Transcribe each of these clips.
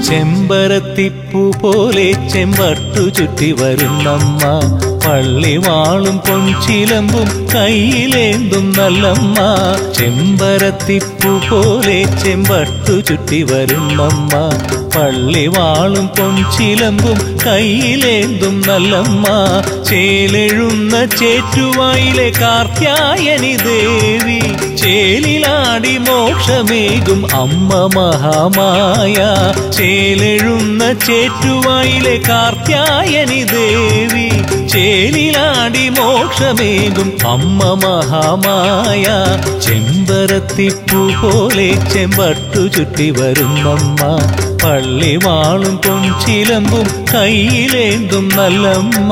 ചെമ്പരത്തിപ്പൂ പോലെ ചെമ്പട്ടു ചുറ്റി വരുന്നമ്മ പള്ളിവാളും പൊൻചിലമ്പും കയ്യിലേന്തും നല്ലമ്മ ചെമ്പരത്തിപ്പൂ പോലെ ചെമ്പട്ടു ചുറ്റി വരുന്നമ്മ പള്ളിവാളും പൊൻചിലമ്പും കയ്യിലേന്തും നല്ലമ്മ ചേലെഴുന്ന ചേറ്റുവായിലെ കാർത്യായനി ദേവി ചേലിലാടി മോക്ഷമേകും അമ്മ മഹാമായ ചേലെഴുന്ന ചേറ്റുവായിലെ കാർത്യായനി ദേവി ചേലിലാടി മോക്ഷമേകും അമ്മ മഹാമായ ചെമ്പരത്തിപ്പൂ പോലെ ചെമ്പട്ടു ചുറ്റി വരുന്നമ്മ പള്ളിവാളും പൊൻചിലമ്പും കയ്യിലേന്തും നല്ലമ്മ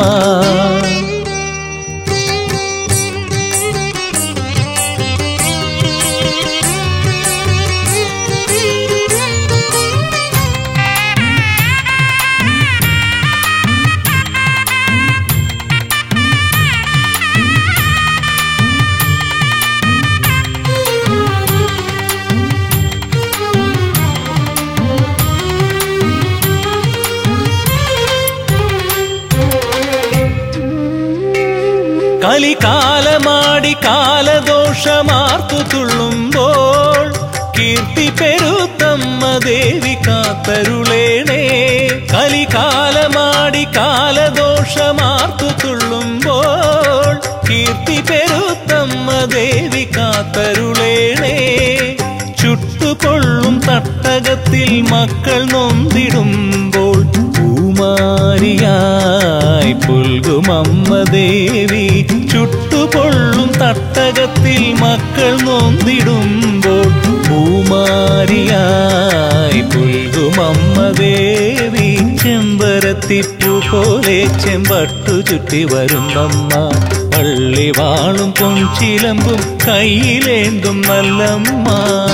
കലികാലമാടി കാലദോഷമാർത്തു തുള്ളുമ്പോൾ കീർത്തി പെരുത്തമ്മ ദേവി കാത്തരുളേണേ കലികാലമാടി കാലദോഷമാർത്തു തുള്ളുമ്പോൾ കീർത്തി പെരുത്തമ്മ ദേവി കാത്തരുളേണേ ചുട്ടുകൊള്ളും തട്ടകത്തിൽ മക്കൾ നൊന്തിടുമ്പോൾ പൂമാരിയായി പുൽകുമമ്മ ദേവി ചുട്ടുകൊള്ളും തട്ടകത്തിൽ മക്കൾ നൊന്തിടുമ്പോൾ പൂമാരിയായി പുൽകുമമ്മ ദേവി ചെമ്പരത്തിപ്പൂ പോലെ ചെമ്പട്ടു ചുറ്റി വരുന്നമ്മ പള്ളിവാളും പൊൻചിലമ്പും കയ്യിലേന്തും നല്ലമ്മ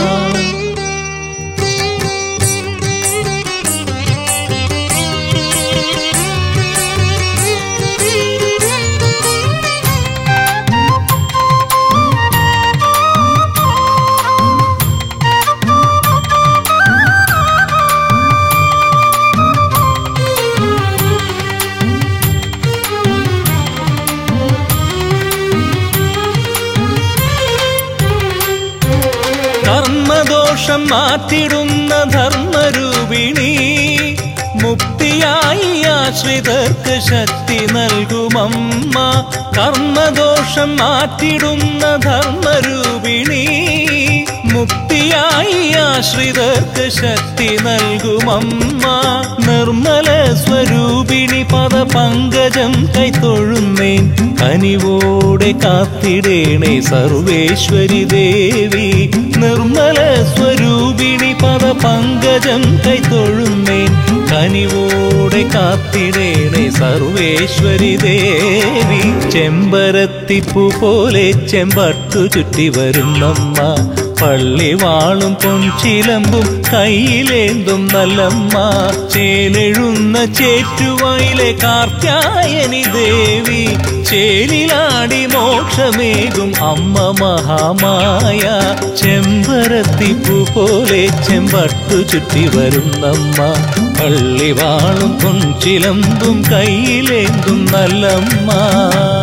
കർമ്മദോഷം മാറ്റിടുന്ന ധർമ്മരൂപിണി മുക്തിയായി ആശ്രിതർക്ക് ശക്തി നൽകുമമ്മ കർമ്മദോഷം മാറ്റിടുന്ന ധർമ്മരൂപിണി മുക്തിയായി ആശ്രിതർക്ക് ശക്തി നൽകുമമ്മ നിർമ്മല സ്വരൂപിണി പദ പങ്കജം കൈത്തൊഴുന്നേൻ കനിവോടെ കാത്തിടേണേ സർവേശ്വരി ദേവി നിർമ്മല സ്വരൂപിണി പദ പങ്കജം കൈത്തൊഴുന്നേൻ കനിവോടെ കാത്തിടേണേ സർവേശ്വരി ദേവി ചെമ്പരത്തിപ്പൂ പോലെ ചെമ്പട്ടു ചുറ്റി വരുന്നമ്മ പള്ളിവാളും പൊൻചിലമ്പും കയ്യിലേന്തും നല്ലമ്മ ചേലെഴുന്ന ചേറ്റുവായിലെ കാർത്യായനി ദേവി ചേലിലാടി മോക്ഷമേകും അമ്മ മഹാമായ ചെമ്പരത്തിപ്പൂ പോലെ ചെമ്പട്ടു ചുറ്റി വരുന്നമ്മ പള്ളിവാളും പൊൻചിലമ്പും കയ്യിലേന്തും നല്ലമ്മ